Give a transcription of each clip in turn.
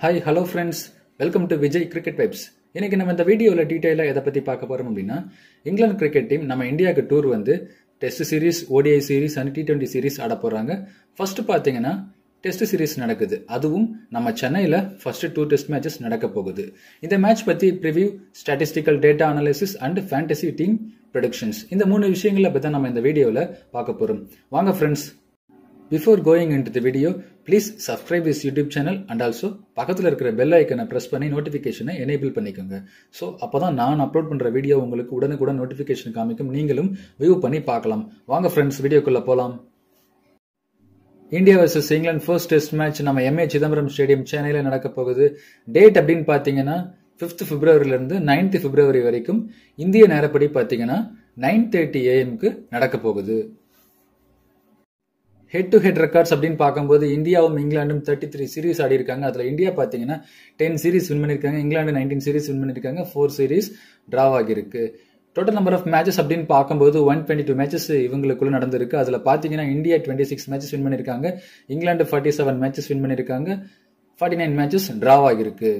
hi hello friends welcome to Vijay cricket vibes இன்னைக்கு நம்ம இந்த வீடியோவில் டீட்டெயிலாக எதை பற்றி பார்க்க போகிறோம் அப்படின்னா இங்கிலாந்து கிரிக்கெட் டீம் நம்ம இந்தியாவுக்கு டூர் வந்து test series ODI series and T twenty series ஆட போகிறாங்க ஃபர்ஸ்ட் பார்த்தீங்கன்னா டெஸ்ட் சீரிஸ் நடக்குது அதுவும் நம்ம சென்னையில் ஃபர்ஸ்ட் டூ டெஸ்ட் மேட்சஸ் நடக்க போகுது இந்த மேட்ச் பற்றி preview statistical data analysis and fantasy team productions இந்த மூணு விஷயங்களை பற்றி தான் நம்ம இந்த வீடியோவில் பார்க்க போகிறோம் வாங்க friends before going into the video please subscribe this YouTube channel and also பக்கத்தில் இருக்கிற பெல் ஐக்கனை ப்ரெஸ் பண்ணி நோட்டிஃபிகேஷனை எனேபிள் பண்ணிக்கோங்க ஸோ அப்போ தான் நான் அப்லோட் பண்ணுற வீடியோ உங்களுக்கு உடனுக்குடன் நோட்டிஃபிகேஷன் காமிக்கும் நீங்களும் வியூ பண்ணி பார்க்கலாம் வாங்க ஃப்ரெண்ட்ஸ் வீடியோக்குள்ளே போகலாம் India versus England first test match நம்ம எம்ஏ சிதம்பரம் ஸ்டேடியம் சென்னையில் நடக்க போகுது டேட் அப்படின்னு பார்த்தீங்கன்னா ஃபிஃப்த் பிப்ரவரியிலேருந்து நைன்த் பிப்ரவரி வரைக்கும் இந்திய நேரப்படி பார்த்தீங்கன்னா நைன் தேர்ட்டி ஏஎம்க்கு நடக்க போகுது ஹெட் டு ஹெட் ரெக்கார்ட்ஸ் அப்படின்னு பார்க்கும்போது இந்தியாவும் இங்கிலாண்டும் தேர்ட்டி த்ரீ சீரிஸ் ஆடி இருக்காங்க அதில் இந்தியா பார்த்தீங்கன்னா டென் சீரிஸ் வின் பண்ணியிருக்காங்க இங்கிலாந்து நைன்டீன் சீரிஸ் வின் பண்ணியிருக்காங்க ஃபோர் சீரிஸ் டிராவ் ஆகியிருக்கு டோட்டல் நம்பர் ஆஃப் மேட்சஸ் அப்படின்னு பார்க்கும்போது ஒன் டுவெண்ட்டி டூ மேட்சஸ் இவங்களுக்குள்ள நடந்திருக்கு அதில் பார்த்தீங்கன்னா India twenty six matches win பண்ணியிருக்காங்க England forty seven matches win பண்ணியிருக்காங்க ஃபார்ட்டி நைன் மேட்சஸ் டிராவ் ஆகியிருக்கு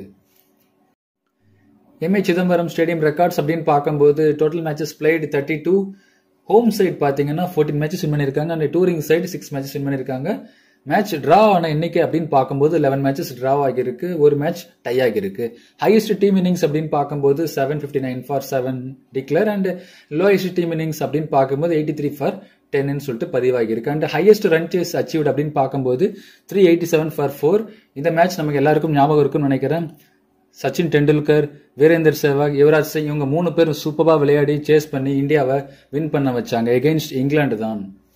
எம்ஏ சிதம்பரம் ஸ்டேடியம் ரெக்கார்ட்ஸ் அப்படின்னு பார்க்கும்போது total matches played thirty two home side பார்த்தீங்கன்னா ஃபோர்டீன் மேட்சஸ் வின் பண்ணியிருக்காங்க and touring side six matches win பண்ணியிருக்காங்க match draw ஆன எண்ணிக்கை அப்படின்னு பார்க்கும்போது லெவன் மேட்சஸ் டிரா ஆகியிருக்கு ஒரு மேட்ச் டை ஆகியிருக்கு ஹையஸ்ட் டீம் இன்னிங்ஸ் அப்படின்னு பார்க்கும்போது seven fifty nine for seven declare and lowest team innings அப்படின்னு பார்க்கும்போது எயிட்டி த்ரீ ஃபார் டென்னு சொல்லிட்டு பதிவாகியிருக்கு and highest run chase achieved அப்படின்னு பார்க்கும்போது three eighty seven for four இந்த மேட்ச் நமக்கு எல்லாருக்கும் ஞாபகம் இருக்கும்னு நினைக்கிறேன் சச்சின் டெண்டுல்கர் வீரேந்தர் சேவாக் யுவராஜ் சிங் இவங்க மூணு பேரும் சூப்பராக விளையாடி சேஸ் பண்ணி இந்தியாவை வின் பண்ண வச்சாங்க எகெயின்ஸ்ட் இங்கிலாந்து தான்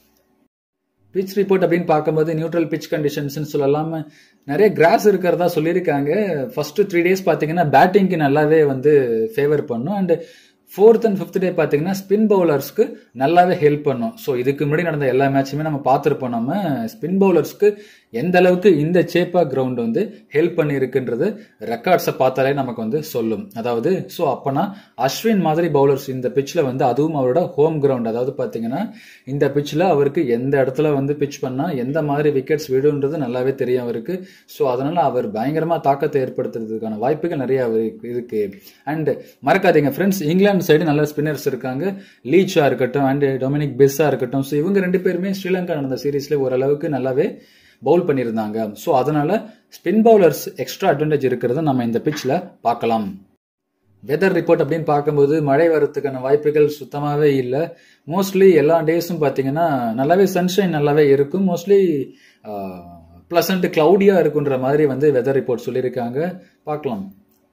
பிச் ரிப்போர்ட் அப்படின்னு பார்க்கும்போது நியூட்ரல் பிச் கண்டிஷன்ஸ்னு சொல்லலாம் நிறைய கிராஸ் இருக்கிறதா சொல்லியிருக்காங்க ஃபர்ஸ்ட் த்ரீ டேஸ் பார்த்தீங்கன்னா பேட்டிங்க்கு நல்லாவே வந்து ஃபேவர் பண்ணும் and fourth and fifth day பார்த்தீங்கன்னா ஸ்பின் பவுலர்ஸ்க்கு நல்லாவே ஹெல்ப் பண்ணும் ஸோ இதுக்கு முன்னாடி நடந்த எல்லா மேட்சுமே நம்ம பார்த்துருப்போம் நம்ம ஸ்பின் பவுலர்ஸ்க்கு எந்த அளவுக்கு இந்த சேப்பா கிரவுண்ட் வந்து ஹெல்ப் பண்ணியிருக்குன்றது ரெக்கார்ட்ஸை பார்த்தாலே நமக்கு வந்து சொல்லும் அதாவது ஸோ அப்போனா அஸ்வின் மாதிரி பவுலர்ஸ் இந்த பிச்சில் வந்து அதுவும் அவரோட ஹோம் கிரவுண்ட் அதாவது பார்த்தீங்கன்னா இந்த பிச்சில் அவருக்கு எந்த இடத்துல வந்து பிச் பண்ணால் எந்த மாதிரி விக்கெட்ஸ் விடுன்றது நல்லாவே தெரியும் அவருக்கு ஸோ அதனால அவர் பயங்கரமாக தாக்கத்தை ஏற்படுத்துறதுக்கான வாய்ப்புகள் நிறைய அவருக்கு இருக்கு அண்ட் மறக்காதீங்க ஃப்ரெண்ட்ஸ் இங்கிலாந்து சைடு நல்ல ஸ்பின்னர்ஸ் இருக்காங்க லீச்சா இருக்கட்டும் அண்ட் டொமினிக் பெஸ்ஸா இருக்கட்டும் ஸோ இவங்க ரெண்டு பேருமே ஸ்ரீலங்கா நடந்த சீரீஸ்ல ஓரளவுக்கு நல்லாவே பவுல் பண்ணியிருந்தாங்க ஸோ அதனால ஸ்பின் பவுலர்ஸ் எக்ஸ்ட்ரா அட்வான்டேஜ் இருக்கிறத நம்ம இந்த பிச்சில் பார்க்கலாம் வெதர் ரிப்போர்ட் அப்படின்னு பார்க்கும்போது மழை வரத்துக்கான வாய்ப்புகள் சுத்தமாகவே இல்லை மோஸ்ட்லி எல்லா டேஸும் பார்த்தீங்கன்னா நல்லாவே சன்ஷைன் நல்லாவே இருக்கும் மோஸ்ட்லி ப்ளசண்ட் க்ளவுடியாக இருக்குன்ற மாதிரி வந்து வெதர் ரிப்போர்ட் சொல்லியிருக்காங்க பார்க்கலாம்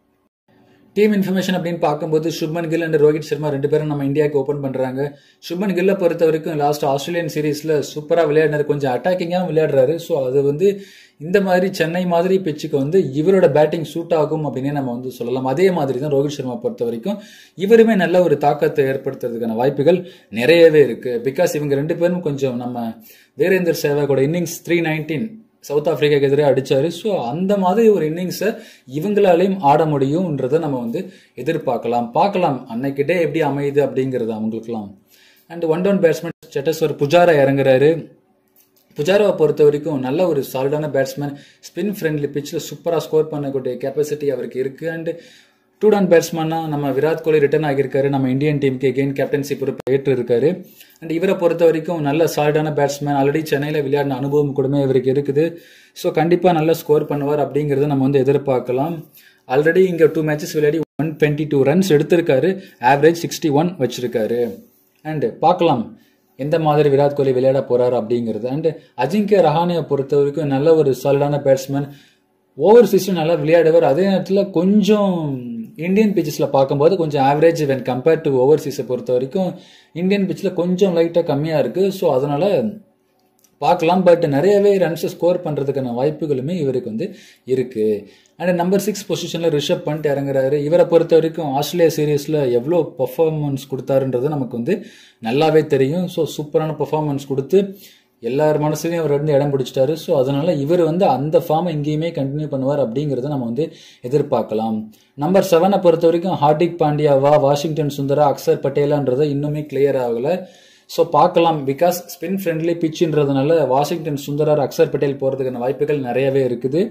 டீம் இன்ஃபர்மேஷன் அப்படின்னு பார்க்கும்போது சுப்மன் கில் அண்ட் ரோஹித் சர்மா ரெண்டு பேரும் நம்ம இந்தியாவுக்கு ஓப்பன் பண்ணுறாங்க சுப்மன் கில்லை பொறுத்த வரைக்கும் லாஸ்ட் ஆஸ்திரேலியன் சீரீஸில் சூப்பராக விளையாடினார் கொஞ்சம் அட்டாக்கிங்காக விளையாடுறாரு ஸோ அது வந்து இந்த மாதிரி சென்னை மாதிரி பிச்சுக்கு வந்து இவரோட பேட்டிங் சூட் ஆகும் அப்படின்னே நம்ம வந்து சொல்லலாம் அதே மாதிரி தான் ரோஹித் சர்மா பொறுத்த வரைக்கும் இவருமே நல்ல ஒரு தாக்கத்தை ஏற்படுத்துறதுக்கான வாய்ப்புகள் நிறையவே இருக்கு பிகாஸ் இவங்க ரெண்டு பேரும் கொஞ்சம் நம்ம வீரேந்தர் சேவாகோட இன்னிங்ஸ் த்ரீ நைன்டீன் சவுத் ஆப்பிரிக்காக்கு எதிராக அடிச்சாரு ஸோ அந்த மாதிரி ஒரு இன்னிங்ஸை இவங்களாலையும் ஆட முடியும்ன்றதை நம்ம வந்து எதிர்பார்க்கலாம் பார்க்கலாம் அன்னைக்கு டே எப்படி அமையுது அப்படிங்கிறது அவங்களுக்குலாம் and one down batsman Cheteshwar Pujara இறங்குறாரு புஜாராவை பொறுத்த வரைக்கும் நல்ல ஒரு சாலிடான பேட்ஸ்மேன் ஸ்பின் ஃப்ரெண்ட்லி பிச்சில் சூப்பராக ஸ்கோர் பண்ணக்கூடிய கெப்பாசிட்டி அவருக்கு இருக்குது அண்ட் டூ டவுன் பேட்ஸ்மேனா நம்ம விராட் கோலி ரிட்டர்ன் ஆகியிருக்காரு நம்ம இந்தியன் டீமுக்கு எகெயின் கேப்டன்சி பொறுப்பு ஏற்று இருக்காரு அண்ட் இவரை பொறுத்த வரைக்கும் நல்ல சாலிடான பேட்ஸ்மேன் ஆல்ரெடி சென்னையில் விளையாடின அனுபவம் கூடமே இவருக்கு இருக்குது ஸோ கண்டிப்பாக நல்லா ஸ்கோர் பண்ணுவார் அப்படிங்கிறத நம்ம வந்து எதிர்பார்க்கலாம் ஆல்ரெடி இங்கே டூ மேட்சஸ் விளையாடி ஒன் டுவெண்ட்டி டூ ரன்ஸ் எடுத்திருக்காரு ஆவரேஜ் சிக்ஸ்டி ஒன் வச்சிருக்காரு அண்ட் பார்க்கலாம் எந்த மாதிரி விராட் கோலி விளையாட போறாரு அப்படிங்கிறது அண்ட் அஜிங்கிய ரஹானியை பொறுத்த வரைக்கும் நல்ல ஒரு சாலிடான பேட்ஸ்மேன் ஓவர் சீஸும் நல்லா விளையாடுவார் அதே நேரத்தில் கொஞ்சம் இந்தியன் பிச்சஸில் பார்க்கும்போது கொஞ்சம் ஆவரேஜ் வென் கம்பேர்ட் டு ஓவர் சீஸை பொறுத்த வரைக்கும் இந்தியன் பிச்சில் கொஞ்சம் லைட்டாக கம்மியாக இருக்குது ஸோ அதனால் பார்க்கலாம் பட் நிறையவே ரன்ஸை ஸ்கோர் பண்ணுறதுக்கான வாய்ப்புகளுமே இவருக்கு வந்து இருக்குது அண்ட் நம்பர் சிக்ஸ் பொசிஷனில் ரிஷப் பண்ணிட்டு இறங்குறாரு இவரை பொறுத்த வரைக்கும் ஆஸ்திரேலியா சீரீஸில் எவ்வளோ பர்ஃபார்மன்ஸ் கொடுத்தாருன்றது நமக்கு வந்து நல்லாவே தெரியும் ஸோ சூப்பரான பர்ஃபார்மன்ஸ் கொடுத்து எல்லார் மனசுலையும் அவர் வந்து இடம் பிடிச்சிட்டாரு ஸோ அதனால இவர் வந்து அந்த ஃபார்மை இங்கேயுமே கண்டினியூ பண்ணுவார் அப்படிங்கிறத நம்ம வந்து எதிர்பார்க்கலாம் நம்பர் செவனை பொறுத்த வரைக்கும் ஹார்திக் பாண்டியாவா வாஷிங்டன் சுந்தரா அக்சர் பட்டேலான்றதை இன்னுமே கிளியர் ஆகலை ஸோ பார்க்கலாம் பிகாஸ் ஸ்பின் ஃப்ரெண்ட்லி பிச்சுன்றதுனால வாஷிங்டன் சுந்தரர் அக்சர் பட்டேல் போகிறதுக்கான வாய்ப்புகள் நிறையவே இருக்குது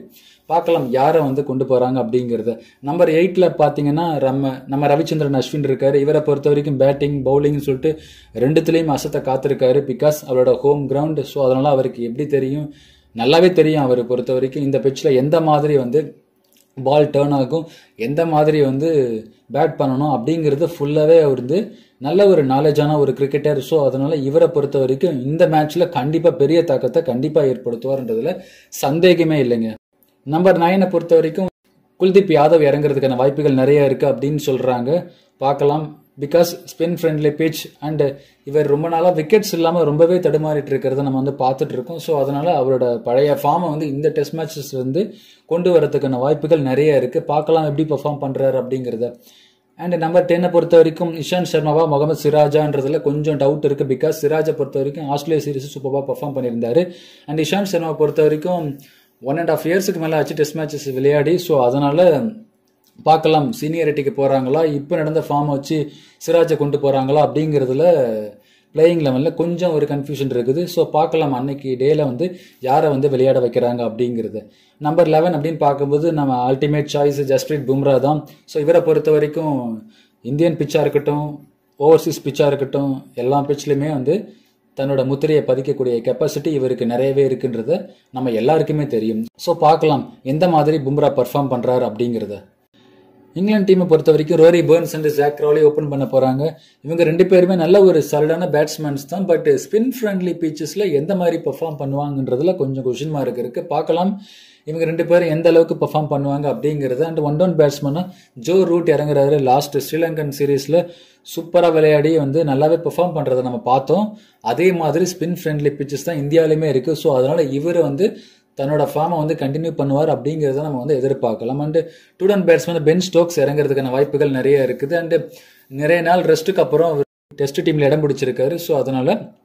பார்க்கலாம் யாரை வந்து கொண்டு போறாங்க அப்படிங்கிறத நம்பர் எயிட்ல பாத்தீங்கன்னா நம்ம நம்ம ரவிச்சந்திரன் அஸ்வின் இருக்காரு இவரை பொறுத்த வரைக்கும் பேட்டிங் பவுலிங்னு சொல்லிட்டு ரெண்டுத்துலயும் அசத்தை காத்திருக்காரு பிகாஸ் அவரோட ஹோம் கிரவுண்ட் ஸோ அதனால அவருக்கு எப்படி தெரியும் நல்லாவே தெரியும் அவரை பொறுத்த வரைக்கும் இந்த பிச்சில் எந்த மாதிரி வந்து பால் டேர்ன் ஆகும் எந்த மாதிரி வந்து பேட் பண்ணணும் அப்படிங்கிறது ஃபுல்லாகவே அவர் வந்து நல்ல ஒரு நாலேஜான ஒரு கிரிக்கெட்டர் ஸோ அதனால இவரை பொறுத்த வரைக்கும் இந்த மேட்ச்ல கண்டிப்பாக பெரிய தாக்கத்தை கண்டிப்பாக ஏற்படுத்துவார்ன்றதுல சந்தேகமே இல்லைங்க நம்பர் நைனை பொறுத்த வரைக்கும் குல்தீப் யாதவ் இறங்குறதுக்கான வாய்ப்புகள் நிறைய இருக்கு அப்படின்னு சொல்றாங்க பார்க்கலாம் because spin friendly pitch and இவர் ரொம்ப நாளாக விக்கெட்ஸ் இல்லாமல் ரொம்பவே தடுமாறிட்டு இருக்கிறத நம்ம வந்து பார்த்துட்டு இருக்கோம் ஸோ அதனால அவரோட பழைய ஃபார்மை வந்து இந்த டெஸ்ட் மேட்சஸ் வந்து கொண்டு வரதுக்கான வாய்ப்புகள் நிறைய இருக்கு பார்க்கலாம் எப்படி பெர்ஃபார்ம் பண்றாரு அப்படிங்கிறத அண்ட் நம்பர் டென்னை பொறுத்த வரைக்கும் இஷாந்த் சர்மாவா முகமது சிராஜான்றதுல கொஞ்சம் டவுட் இருக்கு பிகாஸ் சிராஜை பொறுத்த வரைக்கும் ஆஸ்திரேலியா சீரிஸ் சூப்பராக பெர்ஃபார்ம் பண்ணியிருந்தாரு அண்ட் இஷாந்த் சர்மா பொறுத்த வரைக்கும் ஒன் அண்ட் ஆஃப் இயர்ஸுக்கு மேலே ஆச்சு டெஸ்ட் மேட்சஸ் விளையாடி ஸோ அதனால பார்க்கலாம் சீனியாரிட்டிக்கு போறாங்களா இப்போ நடந்த ஃபார்ம் வச்சு சிராஜை கொண்டு போறாங்களா அப்படிங்கிறதுல பிளேயிங் லெவலில் கொஞ்சம் ஒரு கன்ஃபியூஷன் இருக்குது ஸோ பார்க்கலாம் அன்னைக்கு டேல வந்து யாரை வந்து விளையாட வைக்கிறாங்க அப்படிங்கிறது நம்பர் லெவன் அப்படின்னு பார்க்கும்போது நம்ம அல்டிமேட் சாய்ஸ் ஜஸ்பிரீத் பும்ரா தான் ஸோ இவரை பொறுத்த வரைக்கும் இந்தியன் பிச்சாக இருக்கட்டும் ஓவர்சீஸ் பிச்சாக இருக்கட்டும் எல்லா பிச்லையுமே வந்து தன்னோட முத்திரையை பதிக்கக்கூடிய கெப்பாசிட்டி இவருக்கு நிறையவே இருக்குன்றத நம்ம எல்லாருக்குமே தெரியும் ஸோ பார்க்கலாம் எந்த மாதிரி பும்ரா பர்ஃபார்ம் பண்றாரு அப்படிங்கிறத இங்கிலாந்து டீமை பொறுத்த வரைக்கும் Rory Burns and Zak Crawley open பண்ண போறாங்க இவங்க ரெண்டு பேருமே நல்ல ஒரு சரடான பேட்ஸ்மேன்ஸ் தான் பட் ஸ்பின் ஃப்ரெண்ட்லி பீச்சஸ்ல எந்த மாதிரி பெர்ஃபார்ம் பண்ணுவாங்கன்றதுல கொஞ்சம் கொஷின் மார்க் இருக்கு பார்க்கலாம் இவங்க ரெண்டு பேரும் எந்த அளவுக்கு பெர்ஃபார்ம் பண்ணுவாங்க அப்படிங்கிறது அண்ட் ஒன் டவுன் பேட்ஸ்மேனா ஜோ ரூட் இறங்குறாரு லாஸ்ட் ஸ்ரீலங்கன் சீரீஸ்ல சூப்பராக விளையாடி வந்து நல்லாவே பெர்ஃபார்ம் பண்றதை நம்ம பார்த்தோம் அதே மாதிரி ஸ்பின் ஃப்ரெண்ட்லி பிச்சஸ் தான் இந்தியாவிலுமே இருக்கு ஸோ அதனால இவர் வந்து தன்னோட ஃபார்மை வந்து கண்டினியூ பண்ணுவார் அப்படிங்கிறத நம்ம வந்து எதிர்பார்க்கலாம் and two down batsman Ben Stokes இறங்குறதுக்கான வாய்ப்புகள் நிறைய இருக்குது அண்ட் நிறைய நாள் ரெஸ்ட்டுக்கு அப்புறம் டெஸ்ட் டீம்ல இடம் பிடிச்சிருக்காரு ஸோ அதனால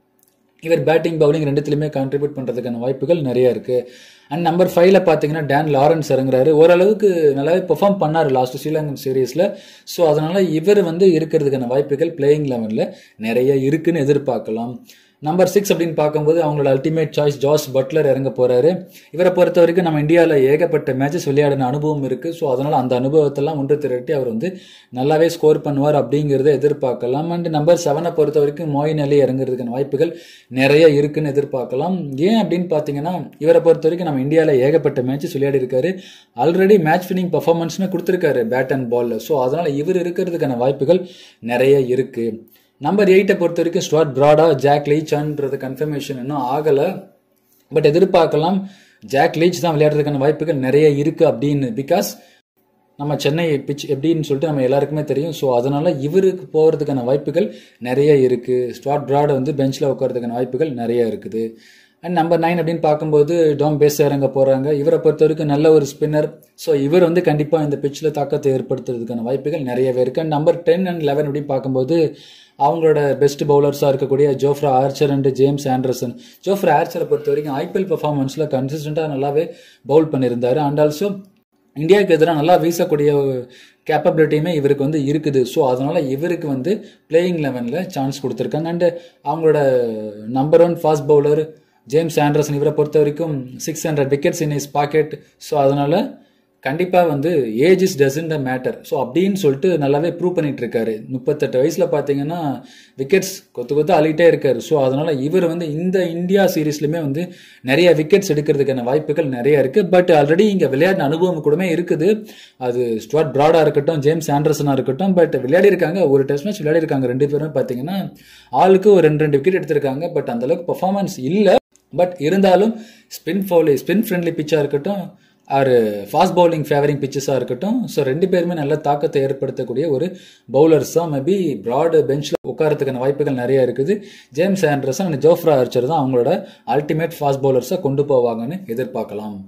இவர் பேட்டிங் பவுலிங் ரெண்டுத்துலையுமே கான்ட்ரிபியூட் பண்ணுறதுக்கான வாய்ப்புகள் நிறைய இருக்கு அண்ட் நம்பர் ஃபைவ்ல பார்த்தீங்கன்னா டேன் லாரன்ஸ் இறங்குறாரு ஓரளவுக்கு நல்லாவே பெர்ஃபார்ம் பண்ணார் லாஸ்ட் ஸ்ரீலங்கன் சீரீஸில் ஸோ அதனால இவர் வந்து இருக்கிறதுக்கான வாய்ப்புகள் பிளேயிங் லெவனில் நிறைய இருக்குன்னு எதிர்பார்க்கலாம் நம்பர் சிக்ஸ் அப்படின்னு பார்க்கும்போது அவங்களோட அல்டிமேட் சாய்ஸ் ஜாஸ் பட்லர் இறங்க போறாரு இவரை பொறுத்த வரைக்கும் நம்ம இந்தியாவில் ஏகப்பட்ட மேட்சஸ் விளையாடின அனுபவம் இருக்கு ஸோ அதனால அந்த அனுபவத்தெல்லாம் ஒன்று திரட்டி அவர் வந்து நல்லாவே ஸ்கோர் பண்ணுவார் அப்படிங்கிறத எதிர்பார்க்கலாம் அண்ட் நம்பர் செவனை பொறுத்த வரைக்கும் மோயின் அலி இறங்குறதுக்கான வாய்ப்புகள் நிறைய இருக்குன்னு எதிர்பார்க்கலாம் ஏன் அப்படின்னு பார்த்தீங்கன்னா இவரை பொறுத்த வரைக்கும் நம்ம இந்தியாவில் ஏகப்பட்ட மேட்சஸ் விளையாடி இருக்காரு ஆல்ரெடி மேட்ச் ஃபினிங் பர்ஃபார்மன்ஸ்னு கொடுத்துருக்காரு பேட் அண்ட் பால்ல ஸோ அதனால இவர் இருக்கிறதுக்கான வாய்ப்புகள் நிறைய இருக்கு நம்பர் எயிட்டை பொறுத்த வரைக்கும் ஸ்டுவார்ட் பிராடா ஜாக் லீச்சான்றது கன்ஃபர்மேஷன் இன்னும் ஆகலை பட் எதிர்பார்க்கலாம் ஜாக் லீச் தான் விளையாடுறதுக்கான வாய்ப்புகள் நிறைய இருக்கு அப்படின்னு பிகாஸ் நம்ம சென்னை பிச் எப்படின்னு சொல்லிட்டு நம்ம எல்லாருக்குமே தெரியும் ஸோ அதனால இவருக்கு போகிறதுக்கான வாய்ப்புகள் நிறைய இருக்கு ஸ்டுவார்ட் பிராட் வந்து பெஞ்சில் உட்காரதுக்கான வாய்ப்புகள் நிறைய இருக்குது அண்ட் நம்பர் நைன் அப்படின்னு பார்க்கும்போது டாம் பேஸ் இறங்க போறாங்க இவரை பொறுத்த வரைக்கும் நல்ல ஒரு ஸ்பின்னர் ஸோ இவர் வந்து கண்டிப்பாக இந்த பிச்சில் தாக்கத்தை ஏற்படுத்துறதுக்கான வாய்ப்புகள் நிறையவே இருக்கு and number ten and eleven அப்படின்னு பார்க்கும்போது அவங்களோட பெஸ்ட் பவுலர்ஸாக இருக்கக்கூடிய Jofra Archer and James Anderson Jofra ஆர்ச்சரை பொறுத்த வரைக்கும் ஐபிஎல் பெர்ஃபார்மன்ஸில் கன்சிஸ்டண்டாக நல்லாவே பவுல் பண்ணியிருந்தாரு அண்ட் ஆல்சோ இந்தியாவுக்கு எதிராக நல்லா வீசக்கூடிய கேப்பபிலிட்டியுமே இவருக்கு வந்து இருக்குது ஸோ அதனால இவருக்கு வந்து பிளேயிங் லெவனில் சான்ஸ் கொடுத்துருக்காங்க அண்ட் அவங்களோட number one fast bowler James Anderson இவரை பொறுத்த வரைக்கும் six hundred wickets in his pocket so அதனால கண்டிப்பாக வந்து age is doesn't a matter so அப்படின்னு சொல்லிட்டு நல்லாவே ப்ரூவ் பண்ணிட்டு இருக்காரு முப்பத்தெட்டு வயசில் பார்த்தீங்கன்னா விக்கெட்ஸ் கொத்து கொத்து அழிட்டே இருக்காரு ஸோ அதனால இவர் வந்து இந்த இந்தியா சீரீஸ்லையுமே வந்து நிறைய விக்கெட்ஸ் எடுக்கிறதுக்கான வாய்ப்புகள் நிறைய இருக்கு பட் ஆல்ரெடி இங்கே விளையாடின அனுபவம் கூடமே இருக்குது அது ஸ்டுவார்ட் பிராடா இருக்கட்டும் ஜேம்ஸ் ஆண்டர்சனாக இருக்கட்டும் பட் விளையாடி இருக்காங்க ஒரு டெஸ்ட் மேட்ச் விளையாடி இருக்காங்க ரெண்டு பேரும் பார்த்தீங்கன்னா ஆளுக்கு ஒரு ரெண்டு ரெண்டு விக்கெட் எடுத்திருக்காங்க பட் அந்த அளவுக்கு பர்ஃபார்மன்ஸ் இல்லை பட் இருந்தாலும் ஸ்பின் ஃபவுலி ஸ்பின் ஃப்ரெண்ட்லி பிச்சாக இருக்கட்டும் ஆர் ஃபாஸ்ட் பவுலிங் ஃபேவரிங் பிச்சஸாக இருக்கட்டும் ஸோ ரெண்டு பேருமே நல்ல தாக்கத்தை ஏற்படுத்தக்கூடிய ஒரு பவுலர்ஸ் தான் மேபி ப்ராடு பெஞ்சில் உட்காரத்துக்கான வாய்ப்புகள் நிறைய இருக்குது James Anderson and Jofra Archer தான் அவங்களோட அல்டிமேட் ஃபாஸ்ட் பவுலர்ஸை கொண்டு போவாங்கன்னு எதிர்பார்க்கலாம்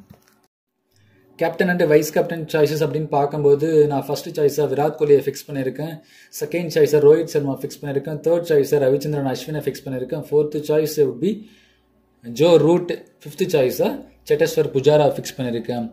captain and vice captain choices அப்படின்னு பார்க்கும்போது நான் ஃபர்ஸ்ட் சாய்ஸாக விராட் கோலியை ஃபிக்ஸ் பண்ணியிருக்கேன் செகண்ட் சாய்ஸாக ரோஹித் சர்மா ஃபிக்ஸ் பண்ணியிருக்கேன் தேர்ட் சாய்ஸாக ரவிச்சந்திரன் அஸ்வினை ஃபிக்ஸ் பண்ணியிருக்கேன் ஃபோர்த்து சாய்ஸ் பி ஜோ ரூட் ஃபிஃப்த்து சாய்ஸாக செட்டஸ்வர் புஜாரா ஃபிக்ஸ் பண்ணியிருக்கேன்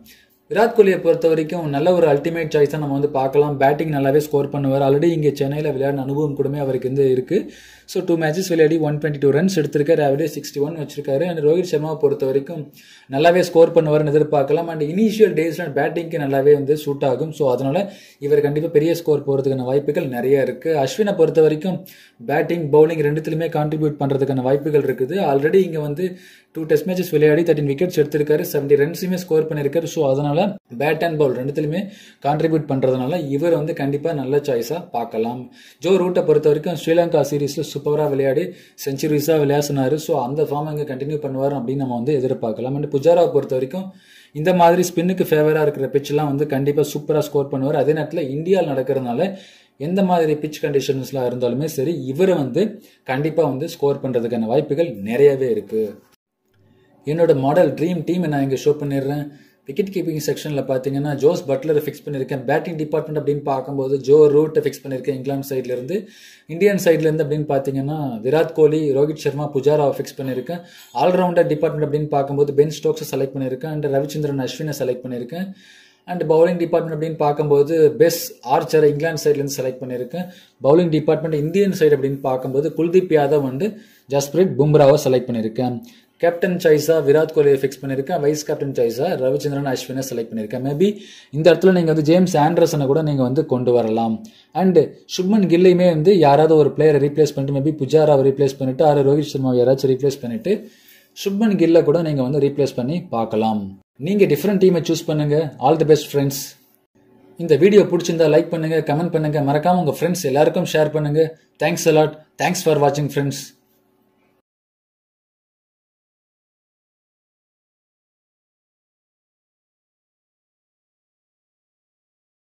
விராட் கோலியை பொறுத்த வரைக்கும் நல்ல ஒரு அல்டிமேட் சாய்ஸாக நம்ம வந்து பார்க்கலாம் பேட்டிங் நல்லாவே ஸ்கோர் பண்ணுவார் ஆல்ரெடி இங்கே சென்னையில் விளையாடின அனுபவம் கூடமே அவருக்கு வந்து இருக்குது ஸோ டூ மேட்சஸ் விளையாடி ஒன் டுவெண்ட்டி டூ ரன்ஸ் எடுத்திருக்காரு ஆவரேஜ் சிக்ஸ்டி ஒன் வச்சிருக்காரு அண்ட் ரோஹித் சர்மாவை பொறுத்த வரைக்கும் நல்லாவே ஸ்கோர் பண்ணுவார்னு எதிர்பார்க்கலாம் அண்ட் இனிஷியல் டேஸில் பேட்டிங்க்கு நல்லாவே வந்து சூட் ஆகும் ஸோ அதனால் இவர் கண்டிப்பாக பெரிய ஸ்கோர் போகிறதுக்கான வாய்ப்புகள் நிறைய இருக்குது அஸ்வினை பொறுத்த வரைக்கும் பேட்டிங் பவுலிங் ரெண்டுத்துலையுமே கான்ட்ரிபியூட் பண்ணுறதுக்கான வாய்ப்புகள் இருக்குது ஆல்ரெடி இங்கே வந்து டூ டெஸ்ட் மேட்சஸ் விளையாடி தேர்ட்டின் விக்கெட்ஸ் எடுத்திருக்காரு செவன்டி ரன்ஸுமே ஸ்கோர் பண்ணியிருக்காரு ஸோ அதனால் பேட் அண்ட் பவுல் ரெண்டுத்துலையுமே கான்ட்ரிபியூட் பண்ணுறதுனால இவர் வந்து கண்டிப்பாக நல்ல சாய்ஸாக பார்க்கலாம் ஜோ ரூட்டை பொறுத்த வரைக்கும் ஸ்ரீலங்கா சீரீஸில் சூப்பராக விளையாடி செஞ்சுரிஸாக விளையாசினார் ஸோ அந்த ஃபார்ம் இங்கே கண்டினியூ பண்ணுவார் அப்படின்னு நம்ம வந்து எதிர்பார்க்கலாம் அண்ட் புஜாராவை பொறுத்த வரைக்கும் இந்த மாதிரி ஸ்பின்னுக்கு ஃபேவராக இருக்கிற பிச்செல்லாம் வந்து கண்டிப்பாக சூப்பராக ஸ்கோர் பண்ணுவார் அதே நேரத்தில் இந்தியாவில் நடக்கிறதுனால எந்த மாதிரி பிச் கண்டிஷன்ஸ்லாம் இருந்தாலுமே சரி இவர் வந்து கண்டிப்பாக வந்து ஸ்கோர் பண்ணுறதுக்கான வாய்ப்புகள் நிறையவே இருக்குது என்னோட மாடல் ட்ரீம் டீம் நான் இங்கே ஷோ பண்ணிடுறேன் விக்கெட் கீப்பிங் செக்ஷனில் பார்த்தீங்கன்னா ஜோஸ் பட்லரை ஃபிக்ஸ் பண்ணியிருக்கேன் பேட்டிங் டிபார்ட்மெண்ட் அப்படின்னு பார்க்கும்போது ஜோ ரூட்டை ஃபிக்ஸ் பண்ணியிருக்கேன் இங்கிலாந்து சைட்லேருந்து இந்தியன் சைட்லேருந்து அப்படின்னு பார்த்தீங்கன்னா விராட் கோலி ரோஹித் சர்மா புஜாராவை ஃபிக்ஸ் பண்ணியிருக்கேன் ஆல்ரவுண்டர் டிபார்ட்மெண்ட் அப்படின்னு பார்க்கும்போது பென் ஸ்டோக்ஸை செலக்ட் பண்ணியிருக்கேன் அண்ட் ரவிச்சந்திரன் அஸ்வினை செலக்ட் பண்ணியிருக்கேன் அண்ட் பவுலிங் டிபார்ட்மெண்ட் அப்படின்னு பார்க்கும்போது பெஸ்ட் ஆர்ச்சரை இங்கிலாந்து சைட்லேருந்து செலக்ட் பண்ணியிருக்கேன் பவுலிங் டிபார்ட்மெண்ட் இந்தியன் சைடு அப்படின்னு பார்க்கும்போது குல்தீப் யாதவ் வந்து ஜஸ்பிரீத் பும்ராவை செலக்ட் பண்ணியிருக்கேன் கேப்டன் சாய்ஸா விராட் கோலியை ஃபிக்ஸ் பண்ணியிருக்கேன் வைஸ் கேப்டன் சாய்ஸா ரவிச்சந்திரன் அஸ்வினை செலக்ட் பண்ணியிருக்கேன் மேபி இந்த இடத்துல நீங்கள் வந்து ஜேம்ஸ் ஆண்டர்சனை கூட நீங்கள் வந்து கொண்டு வரலாம் அண்ட் சுப்மன் கில்லையுமே வந்து யாராவது ஒரு பிளேயரை ரீப்ளேஸ் பண்ணிட்டு மேபி புஜாராவை ரீப்ளேஸ் பண்ணிட்டு ஆறு ரோஹித் சர்மாவை யாராச்சும் ரீப்ளேஸ் பண்ணிட்டு சுப்மன் கில்லை கூட நீங்கள் வந்து ரீப்ளேஸ் பண்ணி பார்க்கலாம் நீங்கள் டிஃப்ரெண்ட் டீமை சூஸ் பண்ணுங்க ஆல் தி பெஸ்ட் ஃப்ரெண்ட்ஸ் இந்த வீடியோ பிடிச்சிருந்தா லைக் பண்ணுங்க கமெண்ட் பண்ணுங்க மறக்காம உங்க ஃப்ரெண்ட்ஸ் எல்லாருக்கும் ஷேர் பண்ணுங்க தேங்க்ஸ் அலாட் தேங்க்ஸ் ஃபார் வாட்சிங் ஃப்ரெண்ட்ஸ்